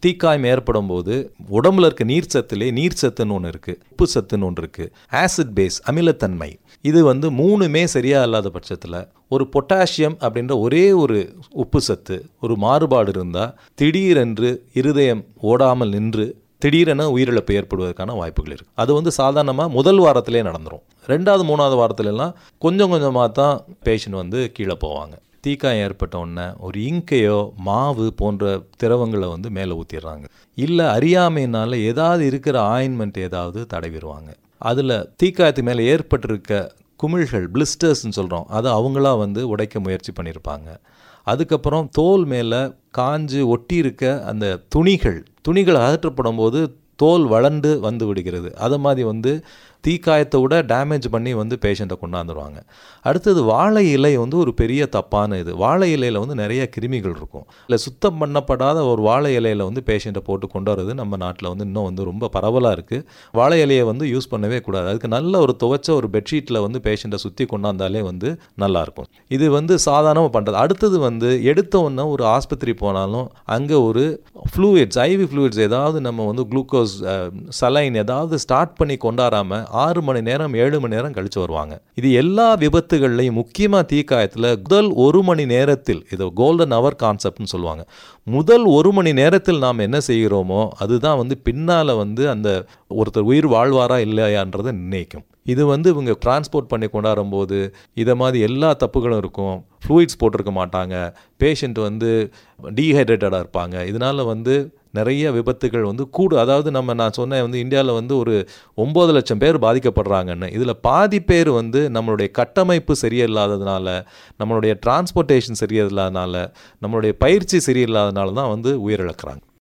தீக்காயம் ஏற்படும் போது உடம்புல இருக்க நீர் சத்துலே நீர் சத்துன்னு ஒன்று இருக்குது உப்பு சத்துன்னு ஒன்று இருக்குது ஆசிட் பேஸ் அமிலத்தன்மை இது வந்து மூணுமே சரியா இல்லாத பட்சத்தில் ஒரு பொட்டாசியம் அப்படின்ற ஒரே ஒரு உப்பு சத்து ஒரு மாறுபாடு இருந்தால் திடீரென்று இருதயம் ஓடாமல் நின்று திடீரென உயிரிழப்பு ஏற்படுவதற்கான வாய்ப்புகள் இருக்குது அது வந்து சாதாரணமாக முதல் வாரத்திலே நடந்துரும் ரெண்டாவது மூணாவது வாரத்துலலாம் கொஞ்சம் கொஞ்சமாக தான் பேஷண்ட் வந்து கீழே போவாங்க தீக்காயம் ஏற்பட்ட உடனே ஒரு இங்கையோ மாவு போன்ற திரவங்களை வந்து மேலே ஊற்றிடுறாங்க இல்லை அறியாமையினால ஏதாவது இருக்கிற ஆயின்மெண்ட் ஏதாவது தடவிடுவாங்க அதில் தீக்காயத்து மேலே ஏற்பட்டிருக்க குமிழ்கள் பிளிஸ்டர்ஸ்னு சொல்கிறோம் அதை அவங்களா வந்து உடைக்க முயற்சி பண்ணியிருப்பாங்க அதுக்கப்புறம் தோல் மேலே காஞ்சு ஒட்டி இருக்க அந்த துணிகள் துணிகள் அகற்றப்படும் போது தோல் வளண்டு வந்து விடுகிறது அது மாதிரி வந்து தீக்காயத்தை விட டேமேஜ் பண்ணி வந்து பேஷண்ட்டை கொண்டாந்துருவாங்க அடுத்தது வாழை இலை வந்து ஒரு பெரிய தப்பான இது வாழை இலையில் வந்து நிறைய கிருமிகள் இருக்கும் இல்லை சுத்தம் பண்ணப்படாத ஒரு வாழை இலையில் வந்து பேஷண்ட்டை போட்டு கொண்டு வர்றது நம்ம நாட்டில் வந்து இன்னும் வந்து ரொம்ப பரவலாக இருக்குது வாழை இலையை வந்து யூஸ் பண்ணவே கூடாது அதுக்கு நல்ல ஒரு துவைச்ச ஒரு பெட்ஷீட்டில் வந்து பேஷண்ட்டை சுற்றி கொண்டாந்தாலே வந்து நல்லாயிருக்கும் இது வந்து சாதாரணமாக பண்ணுறது அடுத்தது வந்து எடுத்த உடனே ஒரு ஆஸ்பத்திரி போனாலும் அங்கே ஒரு ஃப்ளூயிட்ஸ் ஐவி ஃப்ளூயிட்ஸ் ஏதாவது நம்ம வந்து குளுக்கோஸ் சலைன் ஏதாவது ஸ்டார்ட் பண்ணி கொண்டாடாமல் ஆறு மணி நேரம் ஏழு மணி நேரம் கழிச்சு வருவாங்க இது எல்லா விபத்துகள்லையும் முக்கியமாக தீக்காயத்தில் முதல் ஒரு மணி நேரத்தில் இது கோல்டன் அவர் கான்செப்ட்னு சொல்லுவாங்க முதல் ஒரு மணி நேரத்தில் நாம் என்ன செய்கிறோமோ அதுதான் வந்து பின்னால் வந்து அந்த ஒருத்தர் உயிர் வாழ்வாரா இல்லையான்றதை நிர்ணயிக்கும் இது வந்து இவங்க டிரான்ஸ்போர்ட் பண்ணி கொண்டாடும் போது இதை மாதிரி எல்லா தப்புகளும் இருக்கும் ஃப்ளூயிட்ஸ் போட்டிருக்க மாட்டாங்க பேஷண்ட் வந்து டீஹைட்ரேட்டடாக இருப்பாங்க இதனால் வந்து நிறைய விபத்துகள் வந்து கூடு அதாவது நம்ம நான் சொன்னேன் வந்து இந்தியாவில் வந்து ஒரு ஒம்பது லட்சம் பேர் பாதிக்கப்படுறாங்கன்னு இதில் பாதி பேர் வந்து நம்மளுடைய கட்டமைப்பு சரியில்லாததுனால நம்மளுடைய டிரான்ஸ்போர்ட்டேஷன் சரியில்லாதனால நம்மளுடைய பயிற்சி சரியில்லாதனால தான் வந்து உயிரிழக்கிறாங்க